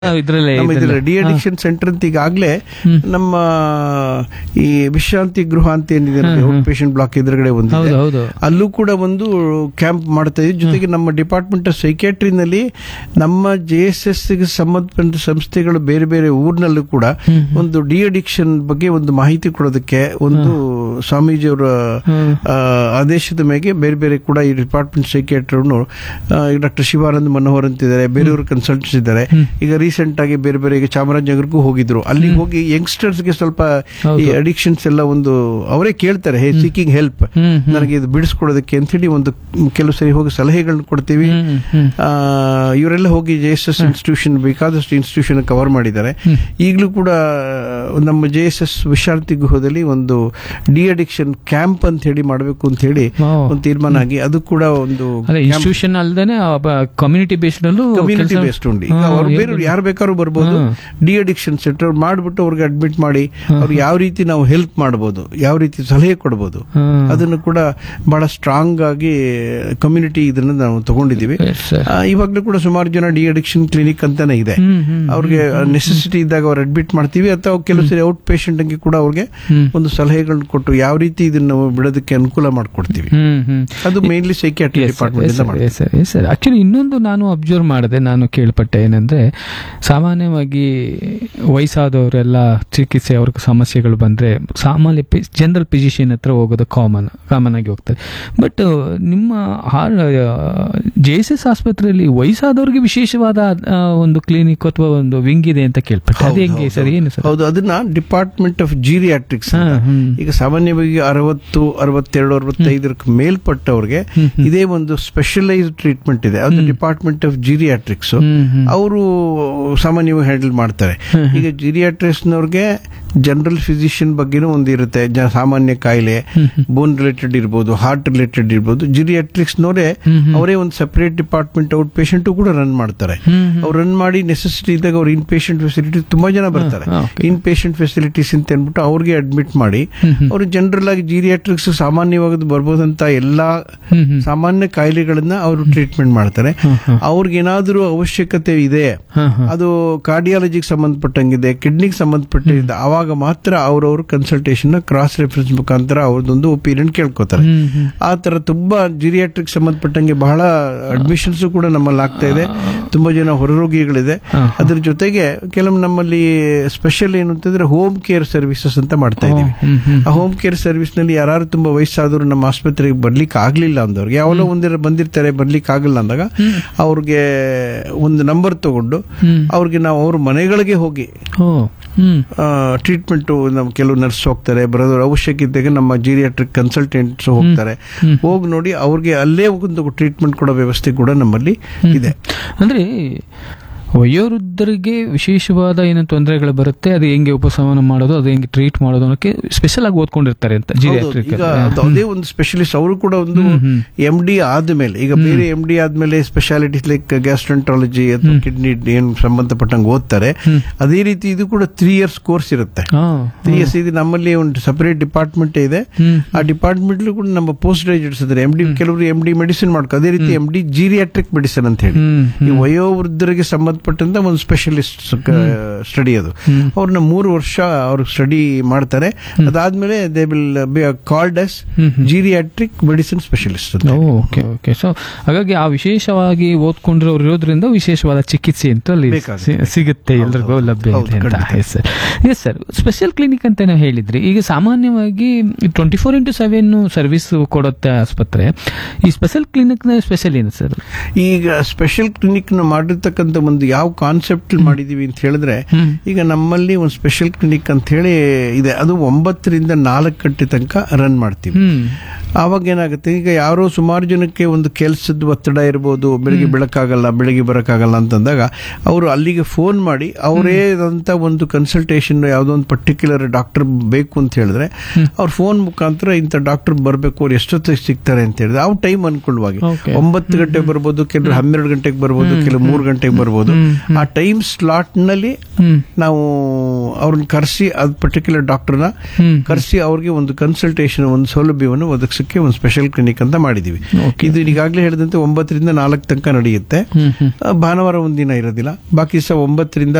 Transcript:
ಇದ್ರಲ್ಲೇ ನಮ್ಮ ಇದೆಲ್ಲ. ಡಿ ಅಡಿಕ್ಷನ್ ಸೆಂಟರ್ ಅಂತ ಈಗಾಗಲೇ ನಮ್ಮ ಈ ವಿಶ್ರಾಂತಿ ಗೃಹ ಅಂತ ಏನಿದೆ ಔಟ್ ಪೇಷಂಟ್ ಬ್ಲಾಕ್ ಎದುರುಗಡೆ ಒಂದಿದೆ ಹೌದು ಹೌದು ಅಲ್ಲೂ ಕೂಡ ಒಂದು ಕ್ಯಾಂಪ್ ಮಾಡ್ತಾ ಇದ್ವಿ ಜೊತೆಗೆ ನಮ್ಮ ಡಿಪಾರ್ಟ್ಮೆಂಟ್ ಆಫ್ ಸೈಕ್ಯಾಟ್ರಿನಲ್ಲಿ ನಮ್ಮ ಜೆ ಎಸ್ ಎಸ್ ಗೆ ಸಂಬಂಧಪಟ್ಟ ಸಂಸ್ಥೆಗಳು ಬೇರೆ ಬೇರೆ ಊರಿನಲ್ಲೂ ಕೂಡ ಒಂದು ಡಿ ಅಡಿಕ್ಷನ್ ಬಗ್ಗೆ ಒಂದು ಮಾಹಿತಿ ಕೊಡೋದಕ್ಕೆ ಒಂದು ಸ್ವಾಮೀಜಿಯವರ ಆ, ಆದೇಶದ ಮೇರೆಗೆ ಬೇರೆ ಬೇರೆ ಕೂಡ ಈ ಡಿಪಾರ್ಟ್ಮೆಂಟ್ ಸೈಕ್ಯಾಟ್ರನ್ನು ಡಾಕ್ಟರ್ ಶಿವಾನಂದ್ ಮನೋಹರ್ ಅಂತಿದ್ದಾರೆ ಬೇರೆಯವರು ಕನ್ಸಲ್ಟನ್ಸ್ ಇದ್ದಾರೆ ಈಗ ರೀಸೆಂಟ್ ಆಗಿ ಬೇರೆ ಬೇರೆ ಈಗ ಚಾಮರಾಜನಗರಕ್ಕೂ ಹೋಗಿದ್ರು ಅಲ್ಲಿ ಹೋಗಿ ಯಂಗ್ಸ್ಟರ್ಸ್ಗೆ ಸ್ವಲ್ಪ ಈ ಅಡಿಕ್ಷನ್ಸ್ ಎಲ್ಲ ಒಂದು ಅವರೇ ಕೇಳ್ತಾರೆ ಹೇ ಸೀಕಿಂಗ್ ಹೆಲ್ಪ್ ಹ್ಮ್, ನನಗೆ ಇದು ಬಿಡಿಸ್ಕೊಡೋದಕ್ಕೆ ಅಂತೇಳಿ ಒಂದು ಕೆಲವು ಸರಿ ಹೋಗಿ ಸಲಹೆಗಳನ್ನ ಕೊಡ್ತೀವಿ ಹ್ಮ್, ಹ್ಮ್. ಆ, ಇವರೆಲ್ಲ ಹೋಗಿ ಜೆ ಎಸ್ ಎಸ್ ಇನ್ಸ್ಟಿಟ್ಯೂಷನ್ ಬೇಕಾದಷ್ಟು ಇನ್ಸ್ಟಿಟ್ಯೂಷನ್ ಕವರ್ ಮಾಡಿದ್ದಾರೆ ಈಗಲೂ ಕೂಡ ನಮ್ಮ ಜೆ ಎಸ್ ಎಸ್ ವಿಶ್ರಾಂತಿ ಗೃಹದಲ್ಲಿ ಒಂದು ಡಿ ಅಡಿಕ್ಷನ್ ಕ್ಯಾಂಪ್ ಅಂತ ಹೇಳಿ ಮಾಡಬೇಕು ಅಂತ ಹೇಳಿ Wow. ಒಂದು ತೀರ್ಮಾನ ಆಗಿ ಅದು ಕೂಡ ಒಂದು ಅದೇ ಇನ್ಸ್ಟಿಟ್ಯೂಷನ್ ಅಲ್ದೇನೆ ಕಮ್ಯುನಿಟಿ ಬೇಸ್ಡ್ ಅಲ್ಲೂ ಕಮ್ಯುನಿಟಿ ಕೆಲ್ಸ- ಬೇಸ್ಡ್ ಉಂಟು ಈಗ ಹಾ, ಅವ್ರು ಬೇರೆ ಹೇಳ್ಬೋದು. ಯಾರು ಬೇಕಾದ್ರೂ ಬರ್ಬೋದು ಹಾ. ಡಿ ಅಡಿಕ್ಷನ್ ಸೆಂಟರ್ ಮಾಡ್ಬಿಟ್ಟು ಅವ್ರಿಗೆ ಅಡ್ಮಿಟ್ ಮಾಡಿ ಅವ್ರಿಗೆ ಯಾವ ರೀತಿ ನಾವು ಹೆಲ್ಪ್ ಮಾಡಬಹುದು ಯಾವ ರೀತಿ ಸಲಹೆ ಕೊಡಬಹುದು ಹಾ. ಅದನ್ನು ಕೂಡ ಬಹಳ ಸ್ಟ್ರಾಂಗ್ ಆಗಿ ಕಮ್ಯುನಿಟಿ ಇದನ್ನ ನಾವು ತಗೊಂಡಿದ್ದೀವಿ Yes, sir. ಆ, ಇವಾಗ್ಲೂ ಕೂಡ ಸುಮಾರು ಜನ ಡಿ ಅಡಿಕ್ಷನ್ ಕ್ಲಿನಿಕ್ ಅಂತಾನೆ ಇದೆ ಹ್ಮ್, ಹ್ಮ್, ಅವ್ರಿಗೆ ನೆಸೆಸಿಟಿ ಇದ್ದಾಗ ಅವ್ರು ಅಡ್ಮಿಟ್ ಮಾಡ್ತೀವಿ ಅಥವಾ ಕೆಲವು ಸರಿ ಔಟ್ ಪೇಷಂಟ್ ಗೆ ಕೂಡ ಅವ್ರಿಗೆ ಹ್ಮ್. ಒಂದು ಸಲಹೆಗಳನ್ನ ಕೊಟ್ಟು ಯಾವ ರೀತಿ ಇದನ್ನ ನಾವು ಬಿಡೋದಕ್ಕೆ ಅನುಕೂಲ ಮಾಡಿಕೊಡ್ತೀವಿ ಹ್ಮ್ ಹ್ಮ್ ಅದು ಮೇನ್ಲಿ ಸೈಕ್ಯಾಟ್ರಿ ಡಿಪಾರ್ಟ್ಮೆಂಟ್ ಇಂದ ಮಾಡ್ತೀವಿ ಸರ್ ಆಕ್ಚುಲಿ ಇನ್ನೊಂದು ನಾನು ಅಬ್ಸರ್ವ್ ಮಾಡಿದೆ ನಾನು ಕೇಳ್ಪಟ್ಟೆ ಏನಂದ್ರೆ ಸಾಮಾನ್ಯವಾಗಿ ವಯಸ್ಸಾದವರೆಲ್ಲ ಚಿಕಿತ್ಸೆ ಅವ್ರಿಗೆ ಸಮಸ್ಯೆಗಳು ಬಂದ್ರೆ ಸಾಮಾನ್ಯ ಜನರಲ್ ಫಿಸಿಷಿಯನ್ ಹತ್ರ ಹೋಗೋದು ಕಾಮನ್ ಕಾಮನ್ ಆಗಿ ಹೋಗ್ತಾರೆ ಬಟ್ ನಿಮ್ಮ ಜೆ ಎಸ್ ಎಸ್ ಆಸ್ಪತ್ರೆಯಲ್ಲಿ ವಯಸ್ಸಾದವ್ರಿಗೆ ವಿಶೇಷವಾದ ಆ, ಒಂದು ಕ್ಲಿನಿಕ್ ಅಥವಾ ಒಂದು ವಿಂಗ್ ಇದೆ ಅಂತ ಕೇಳ್ಪಟ್ಟೆ ಅದು ಹೆಂಗೆ ಸರ್ ಏನು ಸರ್ ಹೌದು ಅದನ್ನ ಡಿಪಾರ್ಟ್ಮೆಂಟ್ ಆಫ್ ಜೀರಿಯಾಟ್ರಿಕ್ಸ್ ಹಾ, ಹ್ಮ್. ಈಗ ಸಾಮಾನ್ಯವಾಗಿ ಅರವತ್ತು ಅರವತ್ತೆರಡು ಅರವತ್ತೈದರ ಮೇಲ್ಪಟ್ಟವ್ರಿಗೆ ಇದೇ ಒಂದು ಸ್ಪೆಷಲೈಸ್ಡ್ ಟ್ರೀಟ್ಮೆಂಟ್ ಇದೆ ಅದು ಡಿಪಾರ್ಟ್ಮೆಂಟ್ ಆಫ್ ಜೀರಿಯಾಟ್ರಿಕ್ಸ್ ಹ್ಮ್, ಹ್ಮ್. ಅವರು ಸಾಮಾನ್ಯವಾಗಿ ಹ್ಯಾಂಡಲ್ ಮಾಡ್ತಾರೆ ಈಗ ಜೀರಿಯಾಟ್ರಿಕ್ಸ್ನವ್ರಿಗೆ ಜನರಲ್ ಫಿಸಿಷಿಯನ್ ಬಗ್ಗೆನೂ ಒಂದು ಇರುತ್ತೆ ಜ- ಸಾಮಾನ್ಯ ಕಾಯಿಲೆ ಬೋನ್ ರಿಲೇಟೆಡ್ ಇರ್ಬೋದು ಹಾರ್ಟ್ ರಿಲೇಟೆಡ್ ಇರ್ಬೋದು ಜೀರಿಯಾಟ್ರಿಕ್ಸ್ನವರೇ ಅವರೇ ಒಂದು ಸೆಪರೇಟ್ ಡಿಪಾರ್ಟ್ಮೆಂಟ್ ಔಟ್ ಪೇಷಂಟ್ ಕೂಡ ರನ್ ಮಾಡ್ತಾರೆ ಅವ್ರು ರನ್ ಮಾಡಿ ನೆಸೆಸಿಟಿ ಇದ್ದಾಗ ಅವ್ರು ಇನ್ ಪೇಷಂಟ್ ಫೆಸಿಲಿಟಿ ತುಂಬಾ ಜನ ಬರ್ತಾರೆ ಹಾ, okay. ಇನ್ ಪೇಷಂಟ್ ಫೆಸಿಲಿಟೀಸ್ ಅಂತ ಅಂದ್ಬಿಟ್ಟು ಅವ್ರಿಗೆ ಅಡ್ಮಿಟ್ ಮಾಡಿ ಅವರು ಜನರಲ್ ಆಗಿ ಜೀರಿಯಾಟ್ರಿಕ್ಸ್ ಸಾಮಾನ್ಯವಾಗಿ ಬರ್ಬೋದಂತ ಎಲ್ಲಾ ಹ್ಮ್, ಹ್ಮ್. ಸಾಮಾನ್ಯ ಕಾಯಿಲೆಗಳನ್ನ ಅವರು ಟ್ರೀಟ್ಮೆಂಟ್ ಮಾಡ್ತಾರೆ ಅವ್ರಿಗೆ ಏನಾದರೂ ಅವಶ್ಯಕತೆ ಇದೆ ಹಾ, ಹಾ. ಅದು ಕಾರ್ಡಿಯಾಲಜಿಗೆ ಸಂಬಂಧಪಟ್ಟಂಗಿದೆ ಕಿಡ್ನಿಗೆ ಸಂಬಂಧಪಟ್ಟಿದೆ ಆವಾಗ ಮಾತ್ರ ಅವ್ರವ್ರ ಕನ್ಸಲ್ಟೇಷನ್ ಕ್ರಾಸ್ ರೆಫರೆನ್ಸ್ ಮುಖಾಂತರ ಅವ್ರದ್ದೊಂದು ಒಪಿನಿಯನ್ ಕೇಳ್ಕೊತಾರೆ ಹ್ಮ್, ಹ್ಮ್. ಆ ತರ ತುಂಬಾ ಜಿರಿಯಾಟ್ರಿಕ್ ಸಂಬಂಧಪಟ್ಟಂಗೆ ಬಹಳ ಅಡ್ಮಿಷನ್ಸ್ ಕೂಡ ನಮ್ಮಲ್ಲಿ ಆಗ್ತಾ ಇದೆ ತುಂಬಾ ಜನ ಹೊರರೋಗಿಗಳಿದೆ ಹಾ. ಅದ್ರ ಜೊತೆಗೆ ಕೆಲವು ನಮ್ಮಲ್ಲಿ ಸ್ಪೆಷಲ್ ಏನು ಅಂತಂದ್ರೆ ಹೋಮ್ ಕೇರ್ ಸರ್ವಿಸಸ್ ಅಂತ ಮಾಡ್ತಾ ಇದೀವಿ ಹ್ಮ್, ಹ್ಮ್. ಆ ಹೋಮ್ ಕೇರ್ ಸರ್ವಿಸ್ ನಲ್ಲಿ ಯಾರು ತುಂಬಾ ವಯಸ್ಸಾದವರು ನಮ್ಮ ಆಸ್ಪತ್ರೆಗೆ ಬರ್ಲಿಕ್ಕೆ ಆಗ್ಲಿಲ್ಲ ಅಂದವ್ರಿಗೆ ಯಾವಲೋ ಒಂದಿರ ಬಂದಿರ್ತಾರೆ ಬರ್ಲಿಕ್ಕೆ ಆಗಲ್ಲ ಅಂದಾಗ ಅವ್ರಿಗೆ ಒಂದು ನಂಬರ್ ತಗೊಂಡು ಹ್ಮ್. ಅವ್ರಿಗೆ ನಾವು ಅವ್ರ ಮನೆಗಳಿಗೆ ಹೋಗಿ ಓ ಹ್ಮ್ ಟ್ರೀಟ್ಮೆಂಟ್ ನಮ್ಮ ಕೆಲವು ನರ್ಸ್ ಹೋಗ್ತಾರೆ ಬರೋದ್ರ ಅವಶ್ಯಕತೆಗೆ ನಮ್ಮ ಜೀರಿಯಾಟ್ರಿಕ್ ಕನ್ಸಲ್ಟೆಂಟ್ಸ್ ಹೋಗ್ತಾರೆ ಹೋಗಿ ನೋಡಿ ಅವ್ರಿಗೆ ಅಲ್ಲೇ ಒಂದು ಟ್ರೀಟ್ಮೆಂಟ್ ಕೊಡೋ ವ್ಯವಸ್ಥೆ ಕೂಡ ನಮ್ಮಲ್ಲಿ ಇದೆ ಅಂದ್ರೆ ವಯೋವೃದ್ಧರಿಗೆ ವಿಶೇಷವಾದ ಏನೋ ತೊಂದರೆಗಳು ಬರುತ್ತೆ ಅದು ಹೆಂಗೆ ಉಪಶಮನ ಮಾಡೋದು ಅದು ಹೆಂಗೆ ಟ್ರೀಟ್ ಮಾಡೋದು ಅನ್ನೋಕೆ ಸ್ಪೆಷಲ್ ಆಗಿ ಓದ್ಕೊಂಡಿರ್ತಾರೆ ಅಂತ ಹೌದು, ಜಿರಿಯಾಟ್ರಿಕ್ ಈಗ ಅದು ಅದೇ ಒಂದು ಸ್ಪೆಷಲಿಸ್ಟ್ ಅವರು ಕೂಡ ಒಂದು ಎಂ ಡಿ ಆದ್ಮೇಲೆ ಈಗ ಬೇರೆ ಎಂ ಡಿ ಆದ್ಮೇಲೆ ಸ್ಪೆಷಾಲಿಟೀಸ್ ಲೈಕ್ ಗ್ಯಾಸ್ಟ್ರಂಟಾಲಜಿ ಅಥವಾ ಕಿಡ್ನಿ ಏನ್ ಸಂಬಂಧಪಟ್ಟಂಗೆ ಓದ್ತಾರೆ ಅದೇ ರೀತಿ ಇದು ಕೂಡ ತ್ರೀ ಇಯರ್ಸ್ ಕೋರ್ಸ್ ಇರುತ್ತೆ ತ್ರೀ ಇಯರ್ಸ್ ಇದು ನಮ್ಮಲ್ಲಿ ಒಂದು ಸಪರೇಟ್ ಡಿಪಾರ್ಟ್ಮೆಂಟ್ ಇದೆ ಹ್ಮ್. ಆ ಡಿಪಾರ್ಟ್ಮೆಂಟ್ ಕೂಡ ನಮ್ಮ ಪೋಸ್ಟ್ ಗ್ರಾಜುಯೇಟ್ಸ್ ಇದ್ದಾರೆ ಎಂ ಡಿ ಕೆಲವರು ಎಂ ಡಿ ಮೆಡಿಸಿನ್ ಮಾಡ್ಕೊ ಅದೇ ರೀತಿ ಎಂ ಡಿ ಜೀರಿಯಾಟ್ರಿಕ್ ಮೆಡಿಸಿನ್ ಅಂತ ಹೇಳಿ ಹ್ಮ್, ಈ ವಯೋವೃದ್ಧರಿಗೆ ಸಂಬಂಧಪಟ್ಟಂತ ಒಂದು ಸ್ಪೆಷಲಿಸ್ಟ್ ಸ್ಟಡಿ ಅದು ಅವ್ರನ್ನ ಮೂರು ವರ್ಷ ಅವ್ರು ಸ್ಟಡಿ ಮಾಡ್ತಾರೆ ಅದಾದ್ಮೇಲೆ they will be called as geriatric medicine specialist ಅಂತ ಓಕೆ ಓಕೆ ಸೊ ಹಾಗಾಗಿ ಆ ವಿಶೇಷವಾಗಿ ಓದ್ಕೊಂಡಿರೋರು ಇರೋದ್ರಿಂದ ವಿಶೇಷವಾದ ಚಿಕಿತ್ಸೆ ಅಂತ ಅಲ್ಲಿ ಬೇಕಾಗುತ್ತೆ. ಸಿ- ಸಿಗುತ್ತೆ ಎಲ್ರಿಗೂ ಲಭ್ಯ ಹೌದು, ಇದೆ ಅಂತ ಖಂಡಿತ. Yes sir yes sir special clinic ಅಂತ ನಾವು ಹೇಳಿದ್ರಿ ಈಗ ಸಾಮಾನ್ಯವಾಗಿ twenty four into seven service ಕೊಡುತ್ತೆ ಆಸ್ಪತ್ರೆ ಈ ಸ್ಪೆಷಲ್ ಕ್ಲಿನಿಕ್ ನ ಸ್ಪೆಷಲ್ ಏನು ಸರ್ ಈಗ ಸ್ಪೆಷಲ್ ಕ್ಲಿನಿಕ್ ನ ಮಾಡಿರ್ತಕ್ಕಂಥ ಒಂದು ಯಾವ ಕಾನ್ಸೆಪ್ಟ್ ಮಾಡಿದೀವಿ ಅಂತ ಹೇಳಿದ್ರೆ ಹ್ಮ್. ಈಗ ನಮ್ಮಲ್ಲಿ ಒಂದು ಸ್ಪೆಷಲ್ ಕ್ಲಿನಿಕ್ ಅಂತ ಹೇಳಿ ಇದೆ ಅದು ಒಂಬತ್ತರಿಂದ ನಾಲ್ಕು ಗಂಟೆ ತನಕ ರನ್ ಮಾಡ್ತೀವಿ ಹ್ಮ್ ಆವಾಗ ಏನಾಗುತ್ತೆ ಈಗ ಯಾರೋ ಸುಮಾರು ಜನಕ್ಕೆ ಒಂದು ಕೆಲಸದ ಒತ್ತಡ ಇರ್ಬೋದು ಬೆಳಿಗ್ಗೆ ಬೆಳಕಾಗಲ್ಲ ಬೆಳಿಗ್ಗೆ ಬರೋಕ್ಕಾಗಲ್ಲ ಅಂತಂದಾಗ ಅವರು ಅಲ್ಲಿಗೆ ಫೋನ್ ಮಾಡಿ ಅವರೇ ಅಂತ ಒಂದು ಕನ್ಸಲ್ಟೇಷನ್ ಯಾವುದೋ ಒಂದು ಪರ್ಟಿಕ್ಯುಲರ್ ಡಾಕ್ಟರ್ ಬೇಕು ಅಂತ ಹೇಳಿದ್ರೆ ಅವ್ರ ಫೋನ್ ಮುಖಾಂತರ ಇಂಥ ಡಾಕ್ಟರ್ ಬರಬೇಕು ಅವ್ರು ಎಷ್ಟೊತ್ತಿಗೆ ಸಿಗ್ತಾರೆ ಅಂತ ಹೇಳಿದ್ರೆ ಅವು ಟೈಮ್ ಅನ್ಕೊಳ್ಳುವಾಗಿ Okay. ಒಂಬತ್ತು ಗಂಟೆಗೆ ಬರ್ಬೋದು ಕೆಲವರು ಹನ್ನೆರಡು ಗಂಟೆಗೆ ಬರ್ಬೋದು ಕೆಲವು ಮೂರು ಗಂಟೆಗೆ ಬರ್ಬೋದು ಆ ಟೈಮ್ ಸ್ಲಾಟ್ ನಲ್ಲಿ ಹ್ಮ್ ನಾವು ಅವ್ರನ್ನ ಕರೆಸಿ ಅದ್ ಪರ್ಟಿಕ್ಯುಲರ್ ಡಾಕ್ಟರ್ನ ಹ್ಮ್ ಕರೆಸಿ ಅವ್ರಿಗೆ ಒಂದು ಕನ್ಸಲ್ಟೇಷನ್ ಒಂದು ಸೌಲಭ್ಯವನ್ನು ಒದಗಿಸಿ ದಿವಸಕ್ಕೆ ಒಂದು ಸ್ಪೆಷಲ್ ಕ್ಲಿನಿಕ್ ಅಂತ ಮಾಡಿದೀವಿ Okay. ಇದು ಈಗಾಗಲೇ ಹೇಳಿದಂತೆ ಒಂಬತ್ತರಿಂದ ನಾಲ್ಕು ತನಕ ನಡೆಯುತ್ತೆ ಹ್ಮ್ ಹ್ಮ್ ಆ, ಭಾನುವಾರ ಒಂದಿನ ಇರೋದಿಲ್ಲ ಬಾಕಿ ಸಹ ಒಂಬತ್ತರಿಂದ